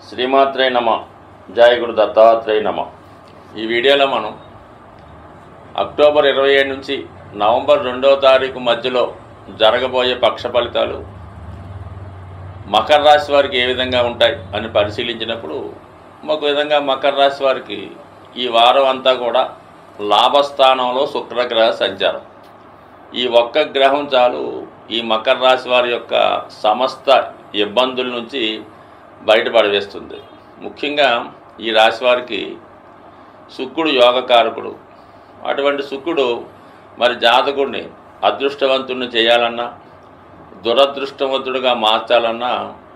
శ్రీమాత్రే నమ జయ గురు దత్తాత్రేయ నమ ఈ వీడియోలో మనం అక్టోబర్ ఇరవై ఏడు నుంచి నవంబర్ రెండవ తారీఖు మధ్యలో జరగబోయే పక్ష ఫలితాలు మకర రాశి వారికి ఏ విధంగా ఉంటాయి అని పరిశీలించినప్పుడు ఒక విధంగా మకర రాశి వారికి ఈ వారం అంతా కూడా లాభస్థానంలో శుక్రగ్రహ సంచారం ఈ ఒక్క గ్రహం చాలు ఈ మకర రాశి వారి యొక్క సమస్త ఇబ్బందుల నుంచి బయటపడవేస్తుంది ముఖ్యంగా ఈ రాశి వారికి శుక్రుడు యోగకారకుడు అటువంటి శుక్రుడు మరి జాతకుడిని అదృష్టవంతుడిని చేయాలన్నా దురదృష్టవంతుడిగా మార్చాలన్నా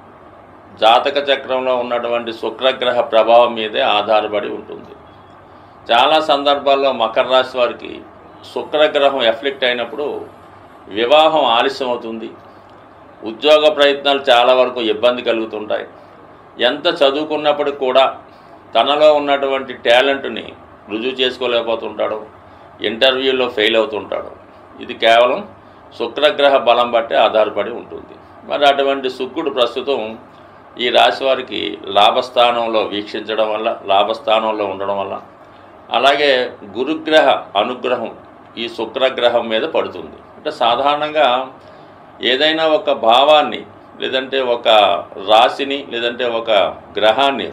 జాతక చక్రంలో ఉన్నటువంటి శుక్రగ్రహ ప్రభావం మీదే ఆధారపడి ఉంటుంది చాలా సందర్భాల్లో మకర రాశి వారికి శుక్రగ్రహం ఎఫ్లిక్ట్ అయినప్పుడు వివాహం ఆలస్యం అవుతుంది ఉద్యోగ ప్రయత్నాలు చాలా వరకు ఇబ్బంది కలుగుతుంటాయి ఎంత చదువుకున్నప్పటికి కూడా తనలో ఉన్నటువంటి టాలెంట్ని రుజువు చేసుకోలేకపోతుంటాడు ఇంటర్వ్యూలో ఫెయిల్ అవుతుంటాడు ఇది కేవలం శుక్రగ్రహ బలం బట్టి ఆధారపడి ఉంటుంది మరి అటువంటి శుక్రుడు ప్రస్తుతం ఈ రాశి వారికి లాభస్థానంలో వీక్షించడం వల్ల లాభస్థానంలో ఉండడం వల్ల అలాగే గురుగ్రహ అనుగ్రహం ఈ శుక్రగ్రహం మీద పడుతుంది అంటే సాధారణంగా ఏదైనా ఒక భావాన్ని లేదంటే ఒక రాశిని లేదంటే ఒక గ్రహాన్ని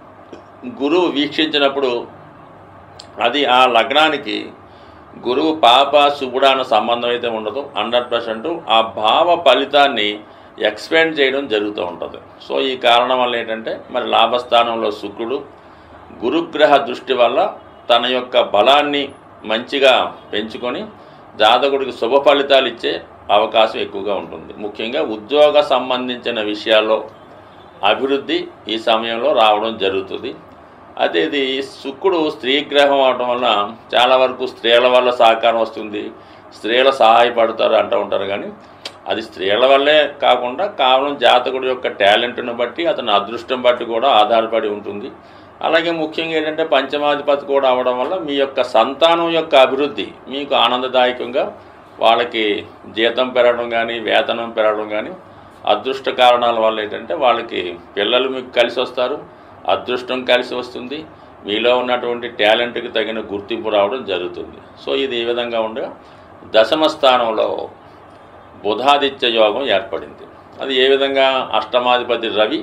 గురువు వీక్షించినప్పుడు అది ఆ లగ్నానికి గురువు పాప శుభుడాన సంబంధం అయితే ఉండదు హండ్రెడ్ పర్సెంట్ ఆ భావ ఫలితాన్ని ఎక్స్పెండ్ చేయడం జరుగుతూ ఉంటుంది సో ఈ కారణం వల్ల ఏంటంటే మరి లాభస్థానంలో శుక్రుడు గురుగ్రహ దృష్టి వల్ల తన యొక్క బలాన్ని మంచిగా పెంచుకొని జాతకుడికి శుభ ఫలితాలు ఇచ్చే అవకాశం ఎక్కువగా ఉంటుంది ముఖ్యంగా ఉద్యోగ సంబంధించిన విషయాల్లో అభివృద్ధి ఈ సమయంలో రావడం జరుగుతుంది అయితే ఇది శుక్రుడు స్త్రీ గ్రహం అవడం వల్ల చాలా వరకు స్త్రీల వల్ల సహకారం వస్తుంది స్త్రీల సహాయపడతారు అంటూ ఉంటారు కానీ అది స్త్రీల వల్లే కాకుండా కేవలం జాతకుడి యొక్క టాలెంట్ను బట్టి అతని అదృష్టం బట్టి కూడా ఆధారపడి ఉంటుంది అలాగే ముఖ్యంగా ఏంటంటే పంచమాధిపతి కూడా అవడం వల్ల మీ యొక్క సంతానం యొక్క అభివృద్ధి మీకు ఆనందదాయకంగా వాళ్ళకి జీతం పెరగడం కానీ వేతనం పెరగడం కానీ అదృష్ట కారణాల వల్ల ఏంటంటే వాళ్ళకి పిల్లలు మీకు కలిసి వస్తారు అదృష్టం కలిసి వస్తుంది మీలో ఉన్నటువంటి టాలెంట్కి తగిన గుర్తింపు రావడం జరుగుతుంది సో ఇది ఈ విధంగా ఉండగా దశమ స్థానంలో బుధాదిత్య యోగం ఏర్పడింది అది ఏ విధంగా అష్టమాధిపతి రవి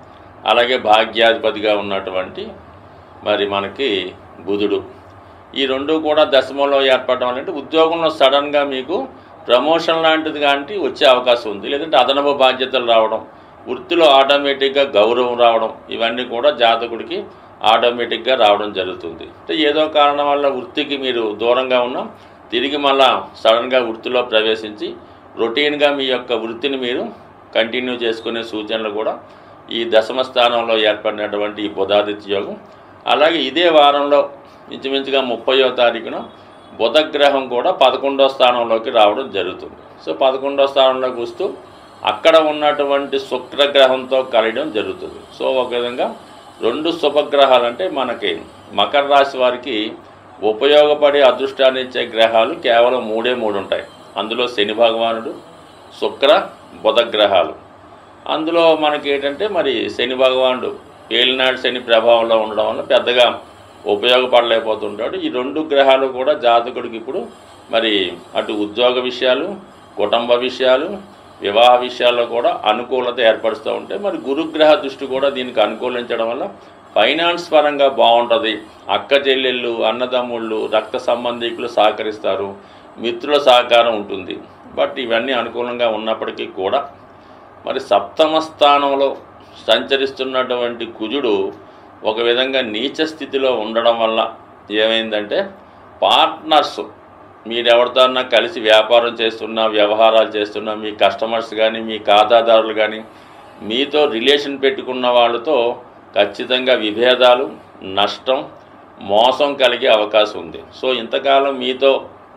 అలాగే భాగ్యాధిపతిగా ఉన్నటువంటి మరి మనకి బుధుడు ఈ రెండు కూడా దశమంలో ఏర్పడడం వల్ల అంటే ఉద్యోగంలో సడన్గా మీకు ప్రమోషన్ లాంటిది కానీ వచ్చే అవకాశం ఉంది లేదంటే అదనపు బాధ్యతలు రావడం వృత్తిలో ఆటోమేటిక్గా గౌరవం రావడం ఇవన్నీ కూడా జాతకుడికి ఆటోమేటిక్గా రావడం జరుగుతుంది అంటే ఏదో కారణం వల్ల వృత్తికి మీరు దూరంగా ఉన్నాం తిరిగి మళ్ళా సడన్గా వృత్తిలో ప్రవేశించి రొటీన్గా మీ యొక్క వృత్తిని మీరు కంటిన్యూ చేసుకునే సూచనలు కూడా ఈ దశమ స్థానంలో ఏర్పడినటువంటి ఈ బుధాదిత్య యోగం అలాగే ఇదే వారంలో ఇంచుమించుగా ముప్పయో తారీఖున బుధగ్రహం కూడా పదకొండో స్థానంలోకి రావడం జరుగుతుంది సో పదకొండో స్థానంలోకి వస్తూ అక్కడ ఉన్నటువంటి శుక్రగ్రహంతో కలయడం జరుగుతుంది సో ఒక విధంగా రెండు శుభగ్రహాలు అంటే మనకి మకర రాశి వారికి ఉపయోగపడే అదృష్టాన్ని ఇచ్చే గ్రహాలు కేవలం మూడే మూడు ఉంటాయి అందులో శని భగవానుడు శుక్ర బుధ గ్రహాలు అందులో మనకి ఏంటంటే మరి శని భగవానుడు ఏలినాడు శని ప్రభావంలో ఉండడం వల్ల పెద్దగా ఉపయోగపడలేకపోతుంటాడు ఈ రెండు గ్రహాలు కూడా జాతకుడికి ఇప్పుడు మరి అటు ఉద్యోగ విషయాలు కుటుంబ విషయాలు వివాహ విషయాల్లో కూడా అనుకూలత ఏర్పరుస్తూ ఉంటాయి మరి గురుగ్రహ దృష్టి కూడా దీనికి అనుకూలించడం వల్ల ఫైనాన్స్ పరంగా బాగుంటుంది అక్క చెల్లెళ్ళు అన్నదమ్ముళ్ళు రక్త సంబంధికులు సహకరిస్తారు మిత్రుల సహకారం ఉంటుంది బట్ ఇవన్నీ అనుకూలంగా ఉన్నప్పటికీ కూడా మరి సప్తమ స్థానంలో సంచరిస్తున్నటువంటి కుజుడు ఒక విధంగా నీచ స్థితిలో ఉండడం వల్ల ఏమైందంటే పార్ట్నర్స్ మీరెవరితోన్నా కలిసి వ్యాపారం చేస్తున్నా వ్యవహారాలు చేస్తున్నా మీ కస్టమర్స్ కానీ మీ ఖాతాదారులు కానీ మీతో రిలేషన్ పెట్టుకున్న వాళ్ళతో ఖచ్చితంగా విభేదాలు నష్టం మోసం కలిగే అవకాశం ఉంది సో ఇంతకాలం మీతో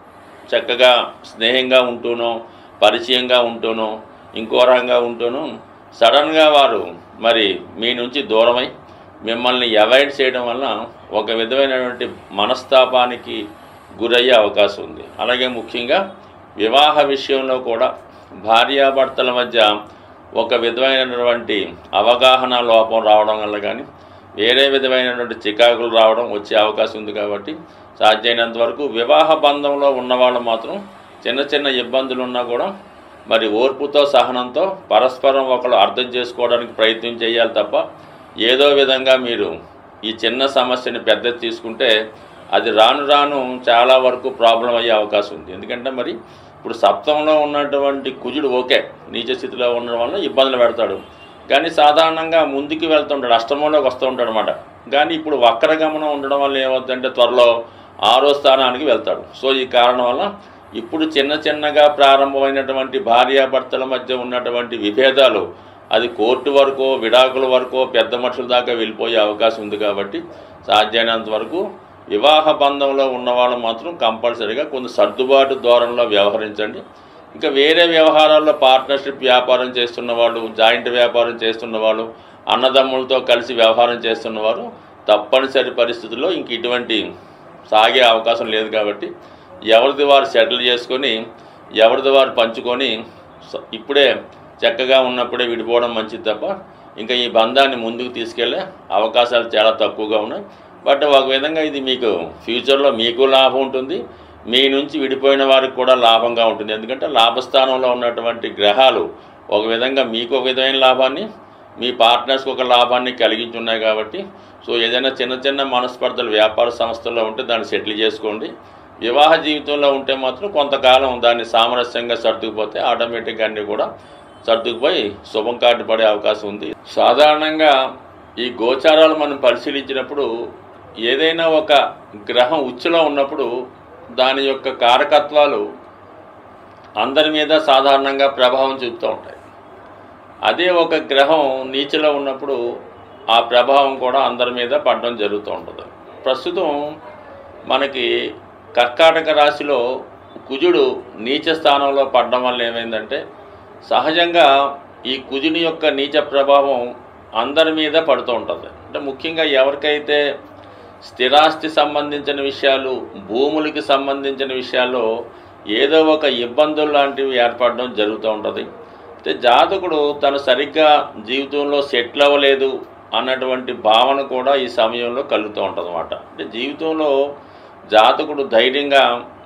చక్కగా స్నేహంగా ఉంటూనో పరిచయంగా ఉంటూనో ఇంకో రకంగా ఉంటూనో సడన్గా వారు మరి మీ నుంచి దూరమై మిమ్మల్ని అవాయిడ్ చేయడం వల్ల ఒక విధమైనటువంటి మనస్తాపానికి గురయ్యే అవకాశం ఉంది అలాగే ముఖ్యంగా వివాహ విషయంలో కూడా భార్యాభర్తల మధ్య ఒక విధమైనటువంటి అవగాహన లోపం రావడం వల్ల కానీ వేరే విధమైనటువంటి చికాకులు రావడం వచ్చే అవకాశం ఉంది కాబట్టి సాధ్యమైనంత వరకు వివాహ బంధంలో ఉన్నవాళ్ళు మాత్రం చిన్న చిన్న ఇబ్బందులు ఉన్నా కూడా మరి ఓర్పుతో సహనంతో పరస్పరం ఒకరు అర్థం చేసుకోవడానికి ప్రయత్నం చేయాలి తప్ప ఏదో విధంగా మీరు ఈ చిన్న సమస్యని పెద్ద తీసుకుంటే అది రాను రాను చాలా వరకు ప్రాబ్లం అయ్యే అవకాశం ఉంది ఎందుకంటే మరి ఇప్పుడు సప్తంలో ఉన్నటువంటి కుజుడు ఓకే నీచ స్థితిలో ఉండడం వల్ల ఇబ్బందులు పెడతాడు కానీ సాధారణంగా ముందుకు వెళ్తుంటాడు అష్టమంలోకి వస్తూ ఉంటాడు అనమాట కానీ ఇప్పుడు వక్రగమనం ఉండడం వల్ల ఏమవుతుందంటే త్వరలో ఆరో స్థానానికి వెళ్తాడు సో ఈ కారణం వల్ల ఇప్పుడు చిన్న చిన్నగా ప్రారంభమైనటువంటి భార్యాభర్తల మధ్య ఉన్నటువంటి విభేదాలు అది కోర్టు వరకు విడాకుల వరకు పెద్ద మనుషుల దాకా వెళ్ళిపోయే అవకాశం ఉంది కాబట్టి సాధ్యమైనంత వరకు వివాహ బంధంలో ఉన్నవాళ్ళు మాత్రం కంపల్సరీగా కొంత సర్దుబాటు ధోరణిలో వ్యవహరించండి ఇంకా వేరే వ్యవహారాల్లో పార్ట్నర్షిప్ వ్యాపారం చేస్తున్న వాళ్ళు జాయింట్ వ్యాపారం చేస్తున్న వాళ్ళు అన్నదమ్ములతో కలిసి వ్యవహారం చేస్తున్నవారు తప్పనిసరి పరిస్థితుల్లో ఇంక ఇటువంటి సాగే అవకాశం లేదు కాబట్టి ఎవరిది వారు సెటిల్ చేసుకొని ఎవరిది వారు పంచుకొని స- ఇప్పుడే చక్కగా ఉన్నప్పుడే విడిపోవడం మంచిది తప్ప ఇంకా ఈ బంధాన్ని ముందుకు తీసుకెళ్లే అవకాశాలు చాలా తక్కువగా ఉన్నాయి బట్ ఒక విధంగా ఇది మీకు ఫ్యూచర్లో మీకు లాభం ఉంటుంది మీ నుంచి విడిపోయిన వారికి కూడా లాభంగా ఉంటుంది ఎందుకంటే లాభస్థానంలో ఉన్నటువంటి గ్రహాలు ఒక విధంగా మీకు ఒక విధమైన లాభాన్ని మీ పార్ట్నర్స్కి ఒక లాభాన్ని కలిగించి ఉన్నాయి కాబట్టి సో ఏదైనా చిన్న చిన్న మనస్పర్ధలు వ్యాపార సంస్థల్లో ఉంటే దాన్ని సెటిల్ చేసుకోండి వివాహ జీవితంలో ఉంటే మాత్రం కొంతకాలం దాన్ని సామరస్యంగా సర్దుకుపోతే ఆటోమేటిక్గా అన్నీ కూడా సర్దుకుపోయి శుభం కార్డు పడే అవకాశం ఉంది సాధారణంగా ఈ గోచారాలు మనం పరిశీలించినప్పుడు ఏదైనా ఒక గ్రహం ఉచ్చులో ఉన్నప్పుడు దాని యొక్క కారకత్వాలు అందరి మీద సాధారణంగా ప్రభావం చూపుతూ ఉంటాయి అదే ఒక గ్రహం నీచలో ఉన్నప్పుడు ఆ ప్రభావం కూడా అందరి మీద పడడం జరుగుతూ ఉంటుంది ప్రస్తుతం మనకి కర్కాటక రాశిలో కుజుడు నీచ స్థానంలో పడడం వల్ల ఏమైందంటే సహజంగా ఈ కుజుని యొక్క నీచ ప్రభావం అందరి మీద పడుతూ ఉంటుంది అంటే ముఖ్యంగా ఎవరికైతే స్థిరాస్తి సంబంధించిన విషయాలు భూములకి సంబంధించిన విషయాల్లో ఏదో ఒక ఇబ్బందులు లాంటివి ఏర్పడడం జరుగుతూ ఉంటుంది అయితే జాతకుడు తను సరిగ్గా జీవితంలో సెటిల్ అవ్వలేదు అన్నటువంటి భావన కూడా ఈ సమయంలో కలుగుతూ ఉంటుంది అనమాట అంటే జీవితంలో జాతకుడు ధైర్యంగా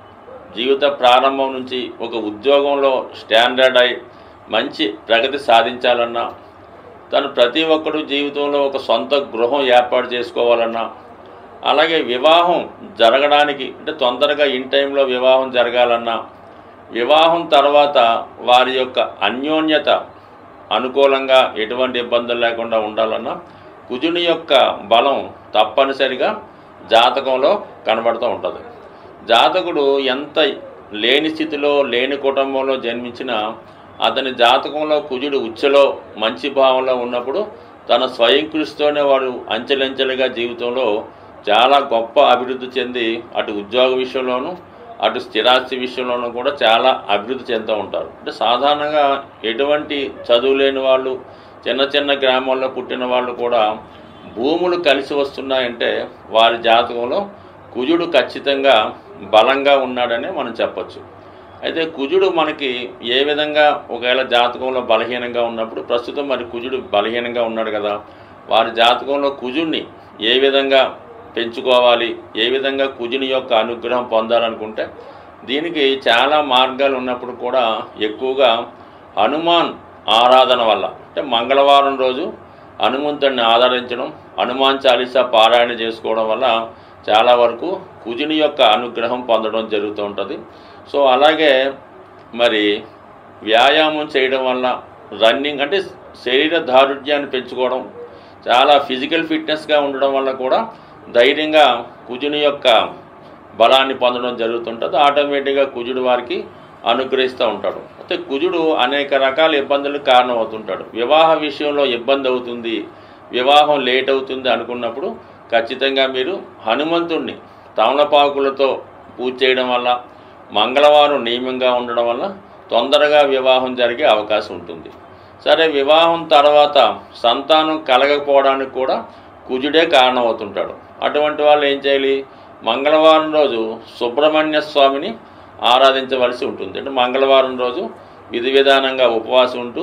జీవిత ప్రారంభం నుంచి ఒక ఉద్యోగంలో స్టాండర్డ్ అయి మంచి ప్రగతి సాధించాలన్నా తను ప్రతి ఒక్కడు జీవితంలో ఒక సొంత గృహం ఏర్పాటు చేసుకోవాలన్నా అలాగే వివాహం జరగడానికి అంటే తొందరగా ఇన్ టైంలో వివాహం జరగాలన్నా వివాహం తర్వాత వారి యొక్క అన్యోన్యత అనుకూలంగా ఎటువంటి ఇబ్బందులు లేకుండా ఉండాలన్నా కుజుని యొక్క బలం తప్పనిసరిగా జాతకంలో కనబడుతూ ఉంటుంది జాతకుడు ఎంత లేని స్థితిలో లేని కుటుంబంలో జన్మించినా అతని జాతకంలో కుజుడు ఉచ్చలో మంచి భావంలో ఉన్నప్పుడు తన స్వయం కృషితోనే వాడు అంచెలంచెలుగా జీవితంలో చాలా గొప్ప అభివృద్ధి చెంది అటు ఉద్యోగ విషయంలోనూ అటు స్థిరాస్తి విషయంలోనూ కూడా చాలా అభివృద్ధి చెందుతూ ఉంటారు అంటే సాధారణంగా ఎటువంటి చదువు లేని వాళ్ళు చిన్న చిన్న గ్రామాల్లో పుట్టిన వాళ్ళు కూడా భూములు కలిసి వస్తున్నాయంటే వారి జాతకంలో కుజుడు ఖచ్చితంగా బలంగా ఉన్నాడనే మనం చెప్పొచ్చు అయితే కుజుడు మనకి ఏ విధంగా ఒకవేళ జాతకంలో బలహీనంగా ఉన్నప్పుడు ప్రస్తుతం మరి కుజుడు బలహీనంగా ఉన్నాడు కదా వారి జాతకంలో కుజుడిని ఏ విధంగా పెంచుకోవాలి ఏ విధంగా కుజుని యొక్క అనుగ్రహం పొందాలనుకుంటే దీనికి చాలా మార్గాలు ఉన్నప్పుడు కూడా ఎక్కువగా హనుమాన్ ఆరాధన వల్ల అంటే మంగళవారం రోజు హనుమంతుడిని ఆదరించడం హనుమాన్ చాలీసా పారాయణ చేసుకోవడం వల్ల చాలా వరకు కుజుని యొక్క అనుగ్రహం పొందడం జరుగుతూ ఉంటుంది సో అలాగే మరి వ్యాయామం చేయడం వల్ల రన్నింగ్ అంటే శరీర దారుఢ్యాన్ని పెంచుకోవడం చాలా ఫిజికల్ ఫిట్నెస్గా ఉండడం వల్ల కూడా ధైర్యంగా కుజుని యొక్క బలాన్ని పొందడం జరుగుతుంటుంది ఆటోమేటిక్గా కుజుడు వారికి అనుగ్రహిస్తూ ఉంటాడు అయితే కుజుడు అనేక రకాల ఇబ్బందులకు కారణమవుతుంటాడు వివాహ విషయంలో ఇబ్బంది అవుతుంది వివాహం లేట్ అవుతుంది అనుకున్నప్పుడు ఖచ్చితంగా మీరు హనుమంతుణ్ణి తమలపాకులతో పూజ చేయడం వల్ల మంగళవారం నియమంగా ఉండడం వల్ల తొందరగా వివాహం జరిగే అవకాశం ఉంటుంది సరే వివాహం తర్వాత సంతానం కలగకపోవడానికి కూడా కుజుడే కారణమవుతుంటాడు అటువంటి వాళ్ళు ఏం చేయాలి మంగళవారం రోజు సుబ్రహ్మణ్య స్వామిని ఆరాధించవలసి ఉంటుంది అంటే మంగళవారం రోజు విధి విధానంగా ఉపవాసం ఉంటూ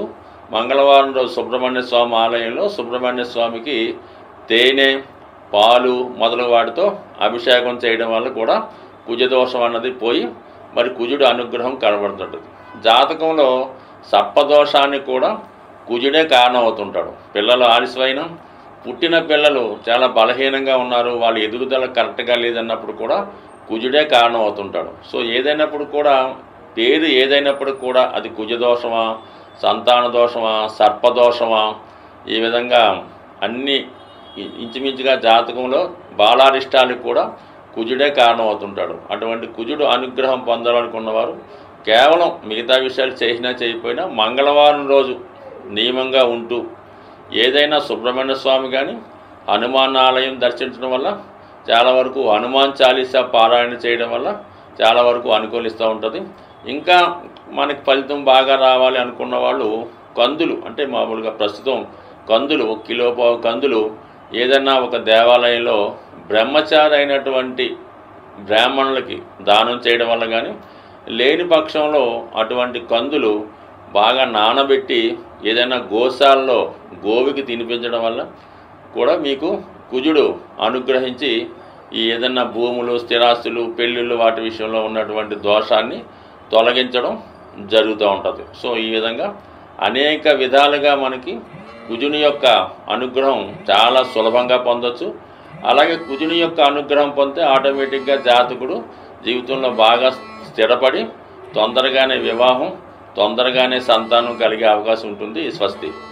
మంగళవారం రోజు సుబ్రహ్మణ్య స్వామి ఆలయంలో సుబ్రహ్మణ్య స్వామికి తేనె పాలు మొదలు వాటితో అభిషేకం చేయడం వల్ల కూడా కుజదోషం అన్నది పోయి మరి కుజుడు అనుగ్రహం కనబడుతుంటుంది జాతకంలో సర్పదోషానికి కూడా కుజుడే కారణం అవుతుంటాడు పిల్లలు ఆలస్యమైన పుట్టిన పిల్లలు చాలా బలహీనంగా ఉన్నారు వాళ్ళ ఎదుగుదల కరెక్ట్గా లేదన్నప్పుడు కూడా కుజుడే కారణం అవుతుంటాడు సో ఏదైనప్పుడు కూడా పేరు ఏదైనప్పుడు కూడా అది కుజదోషమా సంతాన దోషమా సర్పదోషమా ఈ విధంగా అన్ని ఇ- ఇంచుమించుగా జాతకంలో బాలారిష్టాలకు కూడా కుజుడే కారణం అవుతుంటాడు అటువంటి కుజుడు అనుగ్రహం పొందాలనుకున్నవారు కేవలం మిగతా విషయాలు చేసినా చేయకపోయినా మంగళవారం రోజు నియమంగా ఉంటూ ఏదైనా సుబ్రహ్మణ్య స్వామి కానీ హనుమాన్ ఆలయం దర్శించడం వల్ల చాలా వరకు హనుమాన్ చాలీసా పారాయణ చేయడం వల్ల చాలా వరకు అనుకూలిస్తూ ఉంటుంది ఇంకా మనకి ఫలితం బాగా రావాలి అనుకున్న వాళ్ళు కందులు అంటే మామూలుగా ప్రస్తుతం కందులు ఒక కిలో పావు కందులు ఏదైనా ఒక దేవాలయంలో బ్రహ్మచారి అయినటువంటి బ్రాహ్మణులకి దానం చేయడం వల్ల కానీ లేని పక్షంలో అటువంటి కందులు బాగా నానబెట్టి ఏదైనా గోశాలలో గోవికి తినిపించడం వల్ల కూడా మీకు కుజుడు అనుగ్రహించి ఈ ఏదైనా భూములు స్థిరాస్తులు పెళ్ళిళ్ళు వాటి విషయంలో ఉన్నటువంటి దోషాన్ని తొలగించడం జరుగుతూ ఉంటుంది సో ఈ విధంగా అనేక విధాలుగా మనకి కుజుని యొక్క అనుగ్రహం చాలా సులభంగా పొందొచ్చు అలాగే కుజుని యొక్క అనుగ్రహం పొందితే ఆటోమేటిక్గా జాతకుడు జీవితంలో బాగా స్థిరపడి తొందరగానే వివాహం తొందరగానే సంతానం కలిగే అవకాశం ఉంటుంది స్వస్తి